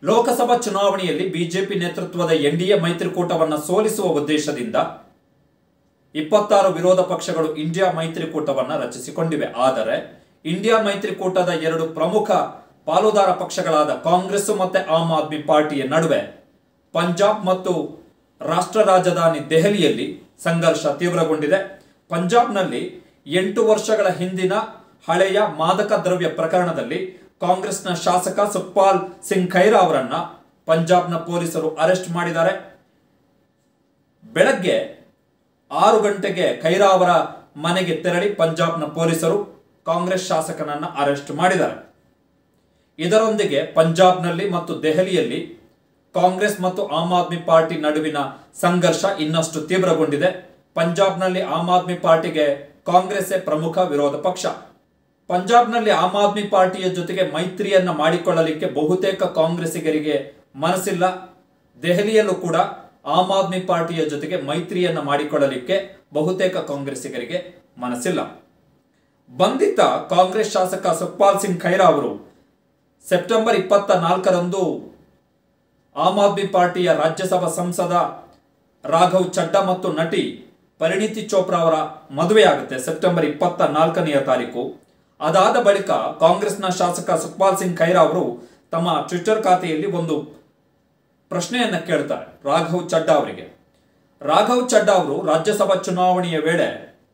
ಲೋಕಸಭಾ ಚುನಾವಣೆಯಲ್ಲಿ ಬಿಜೆಪಿ ನೇತೃತ್ವದ ಎನ್ಡಿಎ ಮೈತ್ರಿಕೂಟವನ್ನು ಸೋಲಿಸುವ ಉದ್ದೇಶದಿಂದ ಇಪ್ಪತ್ತಾರು ವಿರೋಧ ಪಕ್ಷಗಳು ಇಂಡಿಯಾ ಮೈತ್ರಿಕೂಟವನ್ನು ರಚಿಸಿಕೊಂಡಿವೆ ಆದರೆ ಇಂಡಿಯಾ ಮೈತ್ರಿಕೂಟದ ಎರಡು ಪ್ರಮುಖ ಪಾಲುದಾರ ಪಕ್ಷಗಳಾದ ಕಾಂಗ್ರೆಸ್ ಮತ್ತೆ ಆಮ್ ಆದ್ಮಿ ಪಾರ್ಟಿಯ ನಡುವೆ ಪಂಜಾಬ್ ಮತ್ತು ರಾಷ್ಟ್ರ ರಾಜಧಾನಿ ದೆಹಲಿಯಲ್ಲಿ ಸಂಘರ್ಷ ತೀವ್ರಗೊಂಡಿದೆ ಪಂಜಾಬ್ನಲ್ಲಿ ಎಂಟು ವರ್ಷಗಳ ಹಿಂದಿನ ಹಳೆಯ ಮಾದಕ ದ್ರವ್ಯ ಪ್ರಕರಣದಲ್ಲಿ ಕಾಂಗ್ರೆಸ್ನ ಶಾಸಕ ಸುಖ್ಪಾಲ್ ಸಿಂಗ್ ಖೈರಾ ಅವರನ್ನ ಪಂಜಾಬ್ನ ಪೊಲೀಸರು ಅರೆಸ್ಟ್ ಮಾಡಿದ್ದಾರೆ ಬೆಳಗ್ಗೆ ಆರು ಗಂಟೆಗೆ ಖೈರಾ ಅವರ ಮನೆಗೆ ತೆರಳಿ ಪಂಜಾಬ್ನ ಪೊಲೀಸರು ಕಾಂಗ್ರೆಸ್ ಶಾಸಕನನ್ನ ಅರೆಸ್ಟ್ ಮಾಡಿದ್ದಾರೆ ಇದರೊಂದಿಗೆ ಪಂಜಾಬ್ನಲ್ಲಿ ಮತ್ತು ದೆಹಲಿಯಲ್ಲಿ ಕಾಂಗ್ರೆಸ್ ಮತ್ತು ಆಮ್ ಆದ್ಮಿ ಪಾರ್ಟಿ ನಡುವಿನ ಸಂಘರ್ಷ ಇನ್ನಷ್ಟು ತೀವ್ರಗೊಂಡಿದೆ ಪಂಜಾಬ್ನಲ್ಲಿ ಆಮ್ ಆದ್ಮಿ ಪಾರ್ಟಿಗೆ ಕಾಂಗ್ರೆಸ್ಸೇ ಪ್ರಮುಖ ವಿರೋಧ ಪಕ್ಷ ಪಂಜಾಬ್ನಲ್ಲಿ ಆಮ್ ಆದ್ಮಿ ಪಾರ್ಟಿಯ ಜೊತೆಗೆ ಮೈತ್ರಿಯನ್ನ ಮಾಡಿಕೊಳ್ಳಲಿಕ್ಕೆ ಬಹುತೇಕ ಕಾಂಗ್ರೆಸ್ಸಿಗರಿಗೆ ಮನಸ್ಸಿಲ್ಲ ದೆಹಲಿಯಲ್ಲೂ ಕೂಡ ಆಮ್ ಆದ್ಮಿ ಪಾರ್ಟಿಯ ಜೊತೆಗೆ ಮೈತ್ರಿಯನ್ನ ಮಾಡಿಕೊಳ್ಳಲಿಕ್ಕೆ ಬಹುತೇಕ ಕಾಂಗ್ರೆಸ್ಸಿಗರಿಗೆ ಮನಸ್ಸಿಲ್ಲ ಬಂಧಿತ ಕಾಂಗ್ರೆಸ್ ಶಾಸಕ ಸುಖ್ಪಾಲ್ ಸಿಂಗ್ ಖೈರಾ ಅವರು ಸೆಪ್ಟೆಂಬರ್ ಇಪ್ಪತ್ತ ನಾಲ್ಕರಂದು ಆಮ್ ಆದ್ಮಿ ಪಾರ್ಟಿಯ ರಾಜ್ಯಸಭಾ ಸಂಸದ ರಾಘವ್ ಚಡ್ಡಾ ಮತ್ತು ನಟಿ ಪರಿಣಿತಿ ಚೋಪ್ರಾ ಅವರ ಮದುವೆಯಾಗುತ್ತೆ ಸೆಪ್ಟೆಂಬರ್ ಇಪ್ಪತ್ತ ನಾಲ್ಕನೆಯ ತಾರೀಕು ಅದಾದ ಬಳಿಕ ಕಾಂಗ್ರೆಸ್ನ ಶಾಸಕ ಸುಖ್ಪಾಲ್ ಸಿಂಗ್ ಖೈರಾ ಅವರು ತಮ್ಮ ಟ್ವಿಟರ್ ಖಾತೆಯಲ್ಲಿ ಒಂದು ಪ್ರಶ್ನೆಯನ್ನ ಕೇಳ್ತಾರೆ ರಾಘವ್ ಚಡ್ಡಾ ಅವರಿಗೆ ರಾಘವ್ ಚಡ್ಡಾ ಅವರು ರಾಜ್ಯಸಭಾ ಚುನಾವಣೆಯ ವೇಳೆ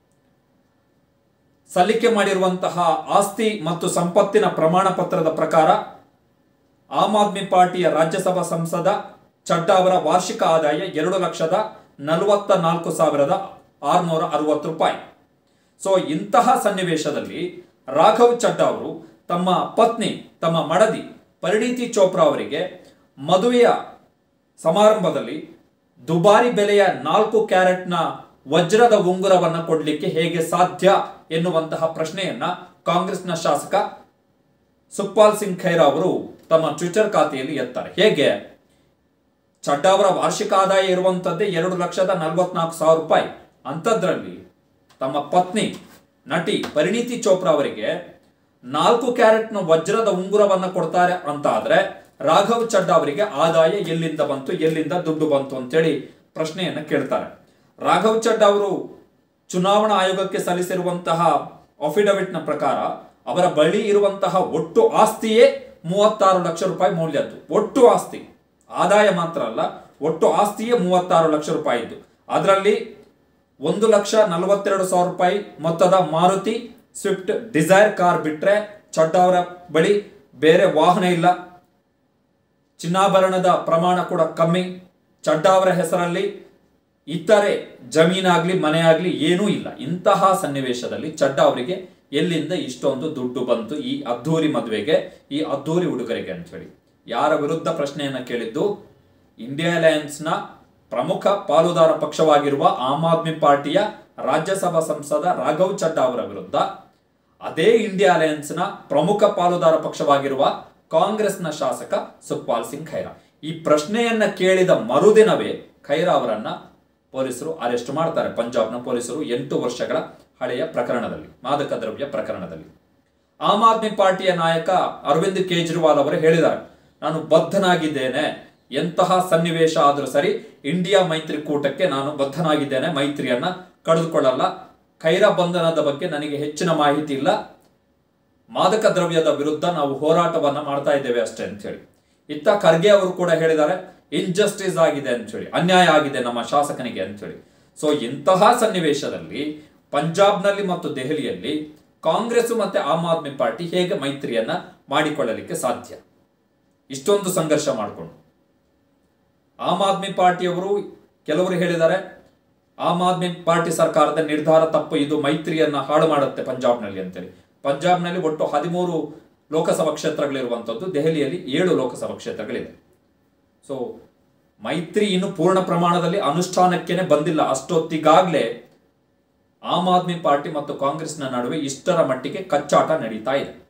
ಸಲ್ಲಿಕೆ ಮಾಡಿರುವಂತಹ ಆಸ್ತಿ ಮತ್ತು ಸಂಪತ್ತಿನ ಪ್ರಮಾಣ ಪತ್ರದ ಪ್ರಕಾರ ಆಮ್ ಆದ್ಮಿ ಪಾರ್ಟಿಯ ರಾಜ್ಯಸಭಾ ಸಂಸದ ಚಡ್ಡಾ ಅವರ ವಾರ್ಷಿಕ ಆದಾಯ ಎರಡು ಲಕ್ಷದ ನಲವತ್ತ ನಾಲ್ಕು ಸಾವಿರದ ಆರುನೂರ ಅರವತ್ತು ರೂಪಾಯಿ ಸೊ ಇಂತಹ ಸನ್ನಿವೇಶದಲ್ಲಿ ರಾಘವ್ ಚಡ್ಡಾ ಅವರು ತಮ್ಮ ಪತ್ನಿ ತಮ್ಮ ಮಡದಿ ಪರಿಣೀತಿ ಚೋಪ್ರಾ ಅವರಿಗೆ ಮದುವೆಯ ಸಮಾರಂಭದಲ್ಲಿ ದುಬಾರಿ ಬೆಲೆಯ ನಾಲ್ಕು ಕ್ಯಾರೆಟ್ನ ವಜ್ರದ ಉಂಗುರವನ್ನು ಕೊಡಲಿಕ್ಕೆ ಹೇಗೆ ಸಾಧ್ಯ ಎನ್ನುವಂತಹ ಪ್ರಶ್ನೆಯನ್ನ ಕಾಂಗ್ರೆಸ್ನ ಶಾಸಕ ಸುಖ್ಪಾಲ್ ಸಿಂಗ್ ಖೈರಾ ಅವರು ತಮ್ಮ ಟ್ವಿಟರ್ ಖಾತೆಯಲ್ಲಿ ಎತ್ತಾರೆ ಹೇಗೆ ಚಡ್ಡಾ ಅವರ ವಾರ್ಷಿಕ ಆದಾಯ ಇರುವಂತದ್ದೇ ಎರಡು ಲಕ್ಷದ ನಲವತ್ನಾಲ್ಕು ಸಾವಿರ ರೂಪಾಯಿ ಅಂಥದ್ರಲ್ಲಿ ತಮ್ಮ ಪತ್ನಿ ನಟಿ ಪರಿಣೀತಿ ಚೋಪ್ರಾ ಅವರಿಗೆ ನಾಲ್ಕು ಕ್ಯಾರೆಟ್ನ ವಜ್ರದ ಉಂಗುರವನ್ನ ಕೊಡ್ತಾರೆ ಅಂತ ಆದ್ರೆ ರಾಘವ್ ಚಡ್ಡಾ ಅವರಿಗೆ ಆದಾಯ ಎಲ್ಲಿಂದ ಬಂತು ಎಲ್ಲಿಂದ ದುಡ್ಡು ಬಂತು ಅಂತೇಳಿ ಪ್ರಶ್ನೆಯನ್ನ ಕೇಳ್ತಾರೆ ರಾಘವ್ ಚಡ್ಡಾ ಅವರು ಚುನಾವಣಾ ಆಯೋಗಕ್ಕೆ ಸಲ್ಲಿಸಿರುವಂತಹ ಅಫಿಡವಿಟ್ನ ಪ್ರಕಾರ ಅವರ ಬಳಿ ಇರುವಂತಹ ಒಟ್ಟು ಆಸ್ತಿಯೇ ಮೂವತ್ತಾರು ಲಕ್ಷ ರೂಪಾಯಿ ಮೌಲ್ಯದ್ದು ಒಟ್ಟು ಆಸ್ತಿ ಆದಾಯ ಮಾತ್ರ ಅಲ್ಲ ಒಟ್ಟು ಆಸ್ತಿಯೇ ಮೂವತ್ತಾರು ಲಕ್ಷ ರೂಪಾಯಿ ಇದ್ದು ಅದರಲ್ಲಿ ಒಂದು ಲಕ್ಷ ನಲವತ್ತೆರಡು ಸಾವಿರ ರೂಪಾಯಿ ಮೊತ್ತದ ಮಾರುತಿ ಸ್ವಿಫ್ಟ್ ಡಿಸೈರ್ ಕಾರ್ ಬಿಟ್ರೆ ಚಡ್ಡಾ ಅವರ ಬಳಿ ಬೇರೆ ವಾಹನ ಇಲ್ಲ ಚಿನ್ನಾಭರಣದ ಪ್ರಮಾಣ ಕೂಡ ಕಮ್ಮಿ ಚಡ್ಡಾ ಅವರ ಹೆಸರಲ್ಲಿ ಇತರೆ ಜಮೀನಾಗ್ಲಿ ಮನೆ ಆಗ್ಲಿ ಏನೂ ಇಲ್ಲ ಇಂತಹ ಸನ್ನಿವೇಶದಲ್ಲಿ ಚಡ್ಡಾ ಅವರಿಗೆ ಎಲ್ಲಿಂದ ಇಷ್ಟೊಂದು ದುಡ್ಡು ಬಂತು ಈ ಅದ್ದೂರಿ ಮದುವೆಗೆ ಈ ಅದ್ದೂರಿ ಉಡುಗೊರೆಗೆ ಅಂತ ಹೇಳಿ ಯಾರ ವಿರುದ್ಧ ಪ್ರಶ್ನೆಯನ್ನ ಕೇಳಿದ್ದು ಇಂಡಿಯಾ ಅಲಯನ್ಸ್ನ ಪ್ರಮುಖ ಪಾಲುದಾರ ಪಕ್ಷವಾಗಿರುವ ಆಮ್ ಆದ್ಮಿ ಪಾರ್ಟಿಯ ರಾಜ್ಯಸಭಾ ಸಂಸದ ರಾಘವ್ ಚಡ್ಡಾ ಅವರ ವಿರುದ್ಧ ಅದೇ ಇಂಡಿಯಾ ಅಲಯನ್ಸ್ನ ಪ್ರಮುಖ ಪಾಲುದಾರ ಪಕ್ಷವಾಗಿರುವ ಕಾಂಗ್ರೆಸ್ನ ಶಾಸಕ ಸುಖ್ಪಾಲ್ ಸಿಂಗ್ ಖೈರಾ ಈ ಪ್ರಶ್ನೆಯನ್ನ ಕೇಳಿದ ಮರುದಿನವೇ ಖೈರಾ ಅವರನ್ನ ಪೊಲೀಸರು ಅರೆಸ್ಟ್ ಮಾಡ್ತಾರೆ ಪಂಜಾಬ್ನ ಪೊಲೀಸರು ಎಂಟು ವರ್ಷಗಳ ಹಳೆಯ ಪ್ರಕರಣದಲ್ಲಿ ಮಾದಕ ದ್ರವ್ಯ ಪ್ರಕರಣದಲ್ಲಿ ಆಮ್ ಆದ್ಮಿ ಪಾರ್ಟಿಯ ನಾಯಕ ಅರವಿಂದ್ ಕೇಜ್ರಿವಾಲ್ ಅವರು ಹೇಳಿದ್ದಾರೆ ನಾನು ಬದ್ಧನಾಗಿದ್ದೇನೆ ಎಂತಹ ಸನ್ನಿವೇಶ ಆದರೂ ಸರಿ ಇಂಡಿಯಾ ಮೈತ್ರಿಕೂಟಕ್ಕೆ ನಾನು ಬದ್ಧನಾಗಿದ್ದೇನೆ ಮೈತ್ರಿಯನ್ನ ಕಳೆದುಕೊಳ್ಳಲ್ಲ ಖೈರಾ ಬಂಧನದ ಬಗ್ಗೆ ನನಗೆ ಹೆಚ್ಚಿನ ಮಾಹಿತಿ ಇಲ್ಲ ಮಾದಕ ದ್ರವ್ಯದ ವಿರುದ್ಧ ನಾವು ಹೋರಾಟವನ್ನ ಮಾಡ್ತಾ ಇದ್ದೇವೆ ಅಷ್ಟೇ ಅಂತ ಹೇಳಿ ಇತ್ತ ಖರ್ಗೆ ಅವರು ಕೂಡ ಹೇಳಿದ್ದಾರೆ ಇನ್ಜಸ್ಟಿಸ್ ಆಗಿದೆ ಅಂತ ಹೇಳಿ ಅನ್ಯಾಯ ಆಗಿದೆ ನಮ್ಮ ಶಾಸಕನಿಗೆ ಅಂತ ಹೇಳಿ ಸೊ ಇಂತಹ ಸನ್ನಿವೇಶದಲ್ಲಿ ಪಂಜಾಬ್ನಲ್ಲಿ ಮತ್ತು ದೆಹಲಿಯಲ್ಲಿ ಕಾಂಗ್ರೆಸ್ ಮತ್ತೆ ಆಮ್ ಆದ್ಮಿ ಪಾರ್ಟಿ ಹೇಗೆ ಮೈತ್ರಿಯನ್ನ ಮಾಡಿಕೊಳ್ಳಲಿಕ್ಕೆ ಸಾಧ್ಯ ಇಷ್ಟೊಂದು ಸಂಘರ್ಷ ಮಾಡಿಕೊಂಡು ಆಮ್ ಆದ್ಮಿ ಪಾರ್ಟಿಯವರು ಕೆಲವರು ಹೇಳಿದ್ದಾರೆ ಆಮ್ ಆದ್ಮಿ ಪಾರ್ಟಿ ಸರ್ಕಾರದ ನಿರ್ಧಾರ ತಪ್ಪು ಇದು ಮೈತ್ರಿಯನ್ನ ಹಾಳು ಮಾಡುತ್ತೆ ಪಂಜಾಬ್ನಲ್ಲಿ ಅಂತೇಳಿ ಪಂಜಾಬ್ನಲ್ಲಿ ಒಟ್ಟು ಹದಿಮೂರು ಲೋಕಸಭಾ ಕ್ಷೇತ್ರಗಳಿರುವಂಥದ್ದು ದೆಹಲಿಯಲ್ಲಿ ಏಳು ಲೋಕಸಭಾ ಕ್ಷೇತ್ರಗಳಿದೆ ಸೊ ಮೈತ್ರಿ ಇನ್ನು ಪೂರ್ಣ ಪ್ರಮಾಣದಲ್ಲಿ ಅನುಷ್ಠಾನಕ್ಕೇನೆ ಬಂದಿಲ್ಲ ಅಷ್ಟೊತ್ತಿಗಾಗ್ಲೇ ಆಮ್ ಆದ್ಮಿ ಪಾರ್ಟಿ ಮತ್ತು ಕಾಂಗ್ರೆಸ್ನ ನಡುವೆ ಇಷ್ಟರ ಮಟ್ಟಿಗೆ ಕಚ್ಚಾಟ ನಡೀತಾ ಇದೆ